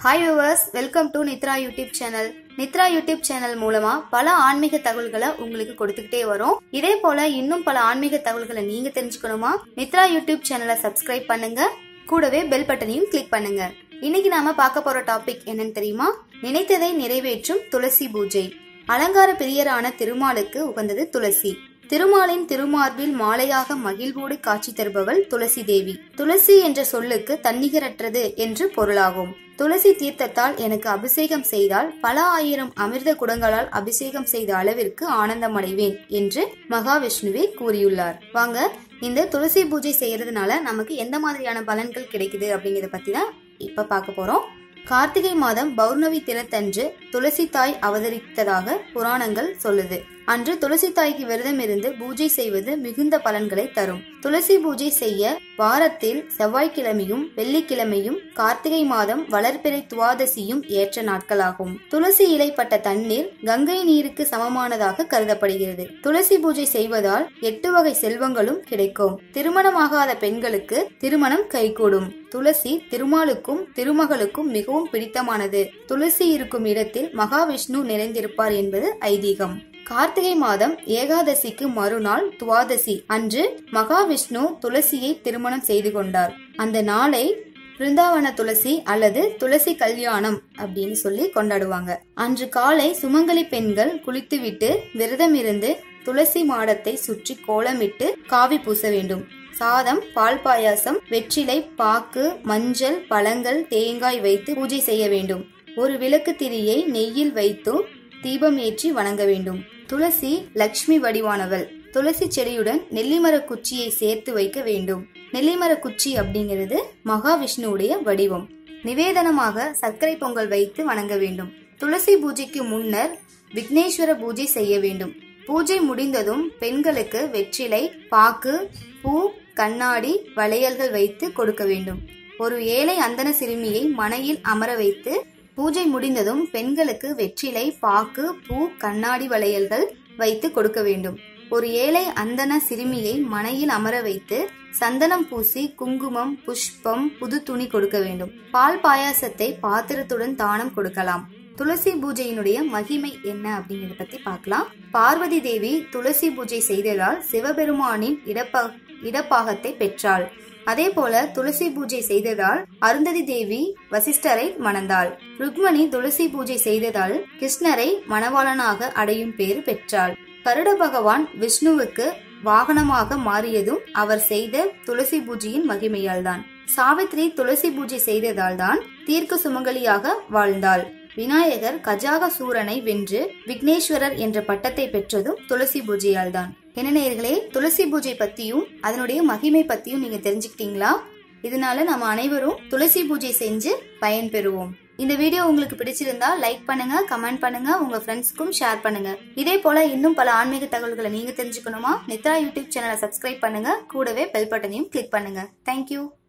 hi viewers welcome to Nithra YouTube channel Nithra YouTube channel மூலமா பல ஆன்மீக தகவல்களை உங்களுக்கு கொடுத்துக்கிட்டே வரும் இதே போல இன்னும் பல ஆன்மீக தகவல்களை நீங்க தெரிஞ்சுக்கணுமா நித்ரா யூடியூப் சேனலை சப்ஸ்கிரைப் பண்ணுங்க கூடவே பெல் பட்டனையும் கிளிக் பண்ணுங்க இன்னைக்கு நாம பார்க்க போற டாபிக் என்னன்னு தெரியுமா நினைத்ததை நிறைவேற்றும் துளசி பூஜை அலங்கார பிரியரான திருமாலுக்கு உகந்தது துளசி திருமாலின் திருமார்பில் மாலையாக மகிழ்வோடு காட்சி தருபவள் துளசி தேவி துளசி என்ற சொல்லுக்கு தன்னிகரற்றது என்று பொருளாகும் துளசி தீர்த்தத்தால் எனக்கு அபிஷேகம் செய்தால் பல ஆயிரம் அமிர்த குடங்களால் அபிஷேகம் செய்த அளவிற்கு ஆனந்தம் அடைவேன் என்று மகாவிஷ்ணுவே கூறியுள்ளார் வாங்க இந்த துளசி பூஜை செய்யறதுனால நமக்கு எந்த மாதிரியான பலன்கள் கிடைக்குது அப்படிங்கறத பத்தி தான் இப்ப பார்க்க போறோம் கார்த்திகை மாதம் பௌர்ணமி தினத்தன்று துளசி தாய் அவதரித்ததாக புராணங்கள் சொல்லுது அன்று துளசி தாய்க்கு விரதம் இருந்து பூஜை செய்வது மிகுந்த பலன்களை தரும் துளசி பூஜை செய்ய வாரத்தில் செவ்வாய்க்கிழமையும் வெள்ளிக்கிழமையும் கார்த்திகை மாதம் வளர்பிறை துவாதசியும் ஏற்ற நாட்களாகும் துளசி இலைப்பட்ட தண்ணீர் கங்கை நீருக்கு சமமானதாக கருதப்படுகிறது துளசி பூஜை செய்வதால் எட்டு வகை செல்வங்களும் கிடைக்கும் திருமணமாகாத பெண்களுக்கு திருமணம் கைகூடும் துளசி திருமாலுக்கும் திருமகளுக்கும் மிகவும் பிடித்தமானது துளசி இருக்கும் இடத்தில் மகாவிஷ்ணு நிறைந்திருப்பார் என்பது ஐதீகம் கார்த்திகை மாதம் ஏகாதசிக்கு மறுநாள் துவாதசி அன்று மகாவிஷ்ணு துளசியை திருமணம் செய்து கொண்டார் அந்த நாளை பிருந்தாவன துளசி அல்லது துளசி கல்யாணம் அப்படின்னு சொல்லி கொண்டாடுவாங்க அன்று காலை சுமங்கலி பெண்கள் குளித்துவிட்டு விரதம் இருந்து துளசி மாடத்தை சுற்றி கோலமிட்டு காவி பூச வேண்டும் சாதம் பால் பாயாசம் வெற்றிலை பாக்கு மஞ்சள் பழங்கள் தேங்காய் வைத்து பூஜை செய்ய வேண்டும் ஒரு விளக்கு திரியை நெய்யில் வைத்து தீபம் ஏற்றி வணங்க வேண்டும் துளசி லக்ஷ்மி வடிவானவள் துளசி செடியுடன் நெல்லிமர குச்சியை சேர்த்து வைக்க வேண்டும் நெல்லிமர குச்சி அப்படிங்கிறது மகாவிஷ்ணுவுடைய வடிவம் நிவேதனமாக சர்க்கரை பொங்கல் வைத்து வணங்க வேண்டும் துளசி பூஜைக்கு முன்னர் விக்னேஸ்வர பூஜை செய்ய வேண்டும் பூஜை முடிந்ததும் பெண்களுக்கு வெற்றிலை பாக்கு பூ கண்ணாடி வளையல்கள் வைத்து கொடுக்க வேண்டும் ஒரு ஏழை அந்தன சிறுமியை மனையில் அமர வைத்து பூஜை முடிந்ததும் பெண்களுக்கு வெற்றிலை பாக்கு பூ கண்ணாடி வளையல்கள் வைத்து கொடுக்க வேண்டும் ஒரு ஏழை அந்தன சிறுமியை மனையில் அமர வைத்து சந்தனம் பூசி குங்குமம் புஷ்பம் புது துணி கொடுக்க வேண்டும் பால் பாயாசத்தை பாத்திரத்துடன் தானம் கொடுக்கலாம் துளசி பூஜையினுடைய மகிமை என்ன அப்படிங்கறத பத்தி பார்க்கலாம் பார்வதி தேவி துளசி பூஜை செய்ததால் சிவபெருமானின் இடப்ப இடப்பாகத்தை பெற்றாள் அதே போல துளசி பூஜை செய்ததால் அருந்ததி தேவி வசிஷ்டரை மணந்தாள் ருக்மணி துளசி பூஜை செய்ததால் கிருஷ்ணரை மணவாளனாக அடையும் பேறு பெற்றாள் கருட பகவான் விஷ்ணுவுக்கு வாகனமாக மாறியதும் அவர் செய்த துளசி பூஜையின் மகிமையால் தான் சாவித்ரி துளசி பூஜை செய்ததால் தான் தீர்க்க சுமங்கலியாக வாழ்ந்தாள் விநாயகர் கஜாக சூரனை வென்று விக்னேஸ்வரர் என்ற பட்டத்தை பெற்றதும் துளசி பூஜையால் தான் என்ன நேர்களே துளசி பூஜை பத்தியும் அதனுடைய மகிமை பத்தியும் நீங்க தெரிஞ்சுக்கிட்டீங்களா இதனால நம்ம அனைவரும் துளசி பூஜை செஞ்சு பயன் பெறுவோம் இந்த வீடியோ உங்களுக்கு பிடிச்சிருந்தா லைக் பண்ணுங்க கமெண்ட் பண்ணுங்க உங்க ஃப்ரெண்ட்ஸ்க்கும் ஷேர் பண்ணுங்க இதே போல இன்னும் பல ஆன்மீக தகவல்களை நீங்க தெரிஞ்சுக்கணுமா நித்ரா யூடியூப் சேனலை சப்ஸ்கிரைப் பண்ணுங்க கூடவே பெல் பட்டனையும் கிளிக் பண்ணுங்க தேங்க்யூ